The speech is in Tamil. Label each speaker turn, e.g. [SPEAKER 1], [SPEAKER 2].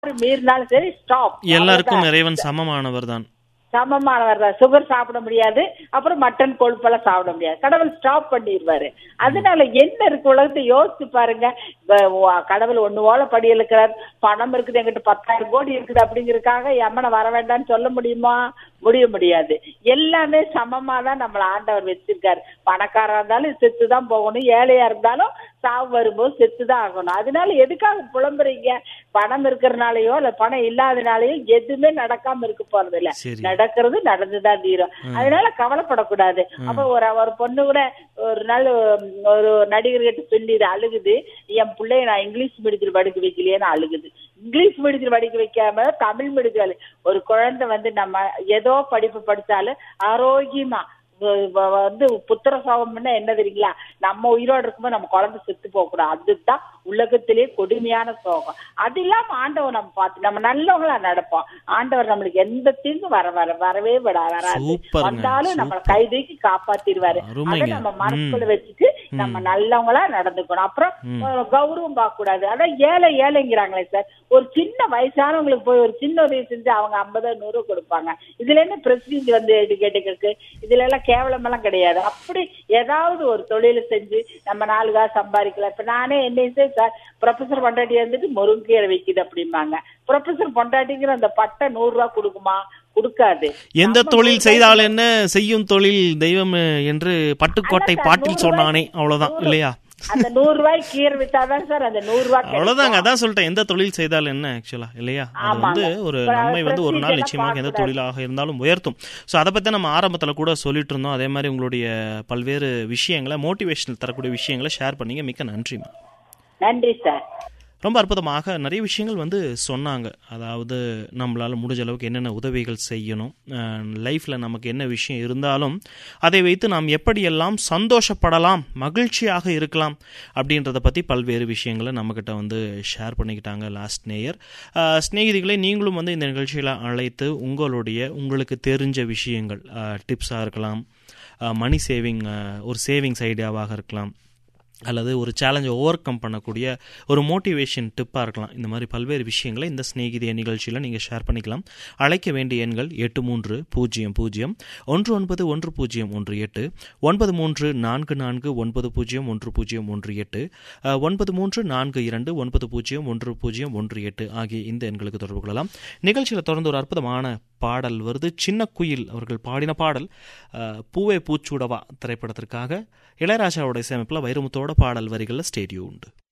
[SPEAKER 1] சாப்பிட்டு மீறினாலும் சரி ஸ்டாப்
[SPEAKER 2] எல்லாருக்கும் இறைவன் சமமானவர் தான்
[SPEAKER 1] சமமானவர் தான் சுகர் சாப்பிட முடியாது அப்புறம் மட்டன் கொழுப்பெல்லாம் சாப்பிட முடியாது கடவுள் ஸ்டாப் பண்ணிடுவாரு அதனால என்ன இருக்கு உலகத்தை யோசிச்சு பாருங்க இப்ப வ- கடவுள் ஒண்ணு ஓல படி இருக்கிறார் பணம் இருக்குது எங்கிட்ட பத்தாயிரம் கோடி இருக்குது அப்படிங்கறதுக்காக எம்மனை வர வேண்டாம்னு சொல்ல முடியுமா முடிய முடியாது எல்லாமே சமமா தான் நம்மள ஆண்டவர் வச்சிருக்காரு பணக்காரா இருந்தாலும் செத்து தான் போகணும் ஏழையா இருந்தாலும் சாவு வரும்போது செத்து தான் ஆகணும் அதனால எதுக்காக புலம்புறீங்க பணம் இருக்கிறனாலயோ இல்ல பணம் இல்லாதனாலயோ எதுவுமே நடக்காம இருக்க போறது இல்ல
[SPEAKER 2] சரி
[SPEAKER 1] நடக்கிறது நடந்துதான் தீரும் அதனால கவலைப்படக்கூடாது அப்ப ஒரு ஒரு பொண்ணு கூட ஒரு நாள் உம், ஒரு நடிகர் கிட்ட சொல்லி இது அழுகுது என் பிள்ளைய நான் இங்கிலீஷ் மீடியத்தில் படிக்க வைக்கலையேன்னு அழுகுது இங்கிலீஷ் மீடியத்தில் படிக்க வைக்காம தமிழ் மீடியத்தில் ஒரு குழந்தை வந்து நம்ம ஏதோ படிப்பு படிச்சாலும் ஆரோக்கியமா வ- வ- வந்து புத்திர சோகம்னா என்ன தெரியுங்களா நம்ம உயிரோடு இருக்கும்போது நம்ம குழந்தை செத்து போக கூடாது அதுதான் உலகத்திலே கொடுமையான சோகம் அது இல்லாம ஆண்டவர் நம்ம பார்த்து நம்ம நல்லவங்களா நடப்போம் ஆண்டவர் நம்மளுக்கு எந்த தீங்கும் வர வர வரவே விட வராது
[SPEAKER 2] சூப்பருங்க,
[SPEAKER 1] வந்தாலும் நம்ம கை தூக்கி காப்பாத்திடுவாரு அதை
[SPEAKER 2] அருமைங்க.
[SPEAKER 1] நம்ம மனசுக்குள்ள வச்சுட்டு நம்ம நல்லவங்களா நடந்துக்கணும் அப்புறம் அஹ், கௌரவம் பார்க்க கூடாது அதான் ஏழை ஏழைங்கிறாங்களே சார் ஒரு சின்ன வயசானவங்களுக்கு போய் ஒரு சின்ன உதவி செஞ்சு அவங்க ஐம்பது நூறு கொடுப்பாங்க இதுல என்ன பிரசிடென்ட் வந்து எடுக்கிறதுக்கு இதுல எல்லாம் கேவலம் எல்லாம் கிடையாது அப்படி ஏதாவது ஒரு தொழில செஞ்சு நம்ம நாலு காசு சம்பாதிக்கலாம் இப்ப நானே என்ன சார் ப்ரொஃபசர் பொண்டாட்டி வந்துட்டு முருங்கீரை வைக்குது அப்படிம்பாங்க ப்ரொஃபசர் பொண்டாட்டிங்கிற அந்த பட்டை நூறு ரூபா கொடுக்குமா கொடுக்காது
[SPEAKER 2] எந்த
[SPEAKER 1] நம்ம
[SPEAKER 2] தொழில்
[SPEAKER 1] நூறு ரூபாய்
[SPEAKER 2] செய்தால் என்ன செய்யும் தொழில் தெய்வம் என்று பட்டுக்கோட்டை
[SPEAKER 1] அதான் சார்,
[SPEAKER 2] பாட்டில்
[SPEAKER 1] நூறு
[SPEAKER 2] சொன்னானே
[SPEAKER 1] ரூபாய்
[SPEAKER 2] அவ்வளவுதான்
[SPEAKER 1] நூறு-
[SPEAKER 2] இல்லையா
[SPEAKER 1] அந்த நூறு ரூபாய் கீரை வித்தாதான் சார் அந்த நூறு ரூபாய் கிடைக்கும்.
[SPEAKER 2] அவ்வளவுதாங்க அதான் சொல்லிட்டேன் எந்த தொழில் செய்தால் என்ன ஆக்சுவலா இல்லையா அது
[SPEAKER 1] ஆமாங்க.
[SPEAKER 2] வந்து ஒரு
[SPEAKER 1] இப்ப
[SPEAKER 2] நம்மை வந்து ஒரு நாள்
[SPEAKER 1] prestige
[SPEAKER 2] நிச்சயமாக எந்த
[SPEAKER 1] எல்லாம்
[SPEAKER 2] தொழிலாக இருந்தாலும் உயர்த்தும் ஸோ அதை பத்தி நம்ம ஆரம்பத்துல கூட சொல்லிட்டு இருந்தோம் அதே மாதிரி உங்களுடைய பல்வேறு விஷயங்களை மோட்டிவேஷனல் தரக்கூடிய விஷயங்களை ஷேர் பண்ணீங்க மிக்க நன்றிமா
[SPEAKER 1] நன்றி சார்
[SPEAKER 2] ரொம்ப அற்புதமாக நிறைய விஷயங்கள் வந்து சொன்னாங்க அதாவது நம்மளால் முடிஞ்ச அளவுக்கு என்னென்ன உதவிகள் செய்யணும் லைஃப்பில் நமக்கு என்ன விஷயம் இருந்தாலும் அதை வைத்து நாம் எப்படியெல்லாம் சந்தோஷப்படலாம் மகிழ்ச்சியாக இருக்கலாம் அப்படின்றத பற்றி பல்வேறு விஷயங்களை நம்மக்கிட்ட வந்து ஷேர் பண்ணிக்கிட்டாங்க லாஸ்ட் நேயர் ஸ்நேகிதிகளை நீங்களும் வந்து இந்த நிகழ்ச்சியில் அழைத்து உங்களுடைய உங்களுக்கு தெரிஞ்ச விஷயங்கள் டிப்ஸாக இருக்கலாம் மணி சேவிங் ஒரு சேவிங்ஸ் ஐடியாவாக இருக்கலாம் அல்லது ஒரு சேலஞ்சை ஓவர் கம் பண்ணக்கூடிய ஒரு மோட்டிவேஷன் டிப்பாக இருக்கலாம் இந்த மாதிரி பல்வேறு விஷயங்களை இந்த ஸ்நேகிதிய நிகழ்ச்சியில் நீங்கள் ஷேர் பண்ணிக்கலாம் அழைக்க வேண்டிய எண்கள் எட்டு மூன்று பூஜ்ஜியம் பூஜ்ஜியம் ஒன்று ஒன்பது ஒன்று பூஜ்ஜியம் ஒன்று எட்டு ஒன்பது மூன்று நான்கு நான்கு ஒன்பது பூஜ்ஜியம் ஒன்று பூஜ்ஜியம் ஒன்று எட்டு அஹ், ஒன்பது மூன்று நான்கு இரண்டு ஒன்பது பூஜ்ஜியம் ஒன்று பூஜ்ஜியம் ஒன்று எட்டு ஆகிய இந்த எண்களுக்கு தொடர்பு கொள்ளலாம் நிகழ்ச்சியில் தொடர்ந்து ஒரு அற்புதமான பாடல் வருது சின்ன குயில் அவர்கள் பாடின பாடல் அஹ், பூவே பூச்சூடவா திரைப்படத்திற்காக இளையராஜாவோட இசையமைப்பில் வைரமுத்தோட பாடல் வரிகளில் ஸ்டேடியோ உண்டு